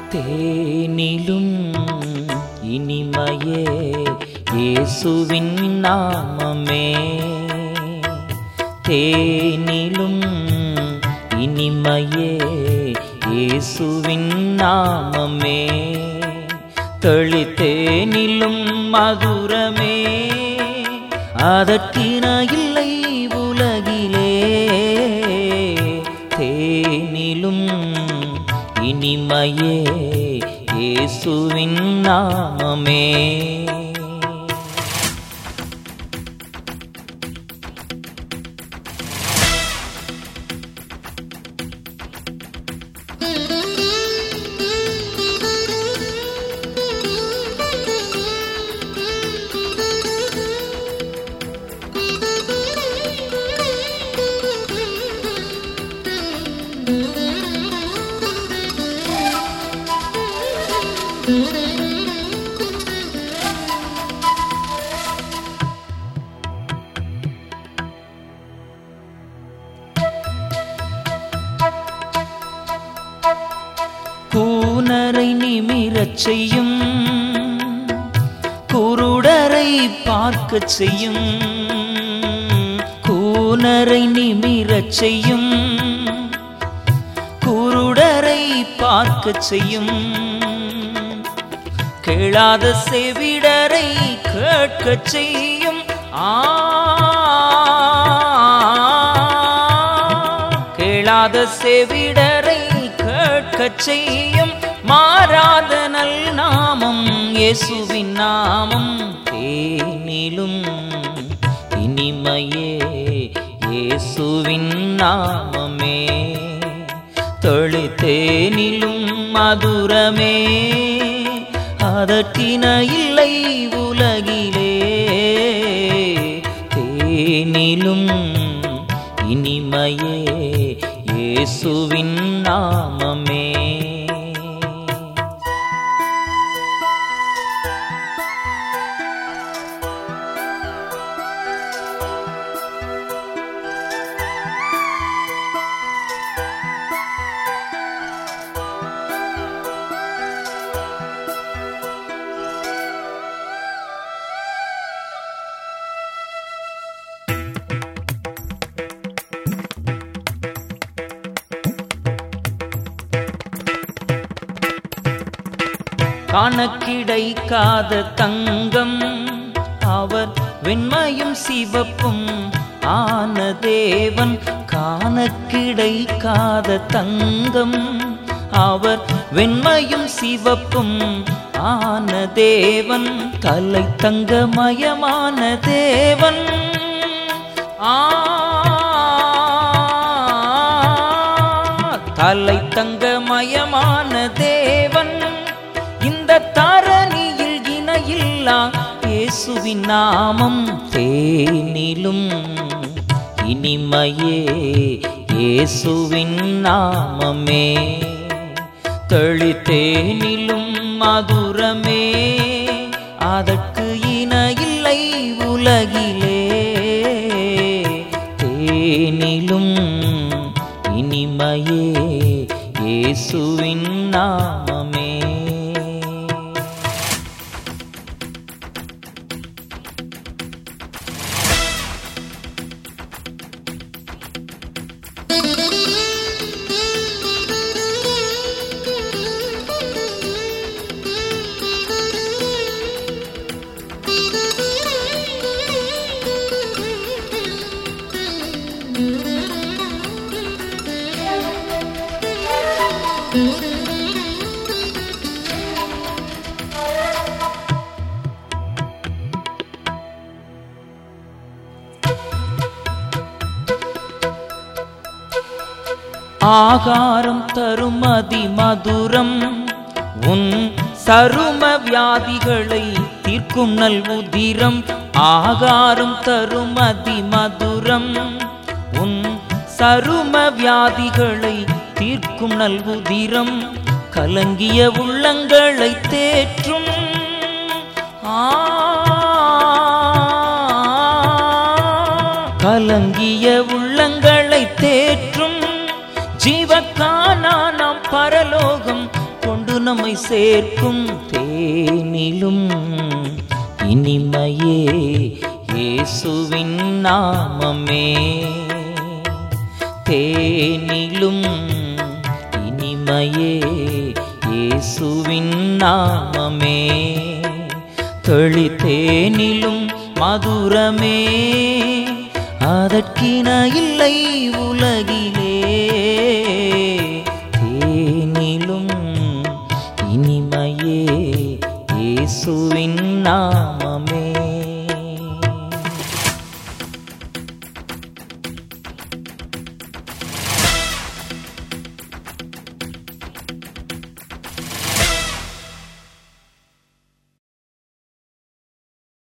தேனிலும் இனிமையே இயேசுவின் நாமமே தேனிலும் இனிமையே இயேசுவின் நாமமே தெளித்தேனிலும் மதுரமே அதற்கின இல்லை உலகிலே தேனிலும் இனிமையே இயேசுவின் நாமமே கூனரை நிமிரச் செய்யும் குருடரை பார்க்கச் செய்யும் கூனரை நிமிரச் செய்யும் குருடரை பார்க்கச் செய்யும் கேளாத செவிடரை கேட்கச் செய்யும் ஆ கேளாத செவிடரை கேட்கச் செய்யும் மாறாத நல் நாமம் இயேசுவின் நாமம் தேனிலும் இனிமையே இயேசுவின் நாமமே தொழித்தேனிலும் மதுரமே அதற்கின இல்லை உலகிலே தேனிலும் இனிமையே இயேசுவின் நாமமே கணக்கிடைக்காத தங்கம் அவர் வெண்மையும் சிவப்பும் ஆன தேவன் காணக்கிடைக்காத தங்கம் அவர் வெண்மையும் சிவப்பும் ஆன தேவன் தலை தங்கமயமான தேவன் ஆ தலை தங்கமயமான தேவன் இந்த தரணியில் இணையில்லா இயேசுவின் நாமம் தேனிலும் இனிமையே இயேசுவின் நாமமே தெளித்தேனிலும் மதுரமே அதற்கு இன இல்லை உலகிலே தேனிலும் இனிமையே இயேசுவின் நாமமே ஆகாரம் தரும் அதி மதுரம் உன் சரும வியாதிகளை தீர்க்கும் நல் உதிரம் ஆகாரம் தரும் அதி மதுரம் உன் சரும வியாதிகளை தீர்க்கும் நல் உதிரம் கலங்கிய உள்ளங்களை தேற்றும் ஆ கலங்கிய உள்ளங்களை தேற்றும் ஜீவக்கானா நாம் பரலோகம் கொண்டு நம்மை சேர்க்கும் தேனிலும் இனிமையே இயேசுவின் நாமமே தேனிலும் இனிமையே இயேசுவின் நாமமே தெளித்தேனிலும் மதுரமே அதற்கின இல்லை உலகிலே தேனிலும் இனிமையே இயேசுவின் நாமமே